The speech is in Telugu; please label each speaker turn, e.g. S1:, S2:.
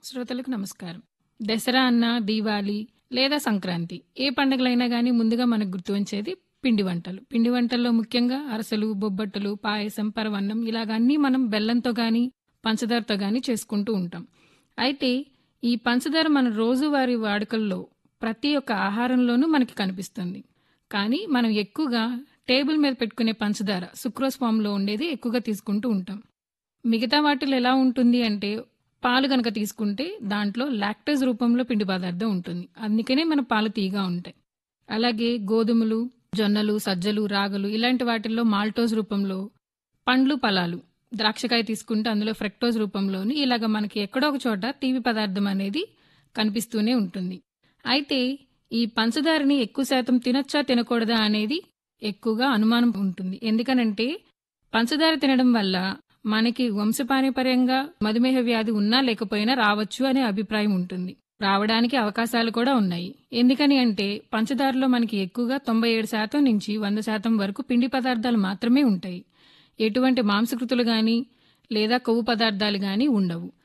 S1: శ్రోతలకు నమస్కారం దసరా అన్న దీవాలి లేదా సంక్రాంతి ఏ పండుగలైనా కానీ ముందుగా మనకు గుర్తు వచ్చేది పిండి వంటలు పిండి వంటల్లో ముఖ్యంగా అరసలు బొబ్బట్టులు పాయసం పరవన్నం ఇలాగ అన్నీ మనం బెల్లంతో కానీ పంచదారతో కానీ చేసుకుంటూ ఉంటాం అయితే ఈ పంచదార మన రోజువారీ వాడుకల్లో ప్రతి ఒక్క ఆహారంలోనూ మనకి కనిపిస్తుంది కానీ మనం ఎక్కువగా టేబుల్ మీద పెట్టుకునే పంచదార సుక్రోస్ ఫామ్లో ఉండేది ఎక్కువగా తీసుకుంటూ ఉంటాం మిగతా వాటిలో ఎలా ఉంటుంది అంటే పాలు కనుక తీసుకుంటే దాంట్లో లాక్టోజ్ రూపంలో పిండి పదార్థం ఉంటుంది అందుకనే మన పాలు తీగా ఉంటాయి అలాగే గోధుమలు జొన్నలు సజ్జలు రాగులు ఇలాంటి వాటిల్లో మాల్టోజ్ రూపంలో పండ్లు ఫలాలు ద్రాక్షకాయ తీసుకుంటే అందులో ఫ్రెక్టోజ్ రూపంలోని ఇలాగ మనకి ఎక్కడో ఒక చోట తీపి పదార్థం అనేది కనిపిస్తూనే ఉంటుంది అయితే ఈ పంచదారని ఎక్కువ శాతం తినొచ్చా తినకూడదా అనేది ఎక్కువగా అనుమానం ఉంటుంది ఎందుకనంటే పంచదార తినడం వల్ల మనకి వంశపారంపర్యంగా మధుమేహ వ్యాధి ఉన్నా లేకపోయినా రావచ్చు అనే అభిప్రాయం ఉంటుంది రావడానికి అవకాశాలు కూడా ఉన్నాయి ఎందుకని అంటే పంచదారలో మనకి ఎక్కువగా తొంభై ఏడు శాతం నుంచి వంద శాతం వరకు పిండి పదార్థాలు మాత్రమే ఉంటాయి ఎటువంటి మాంసకృతులు గాని లేదా కొవ్వు పదార్థాలు గాని ఉండవు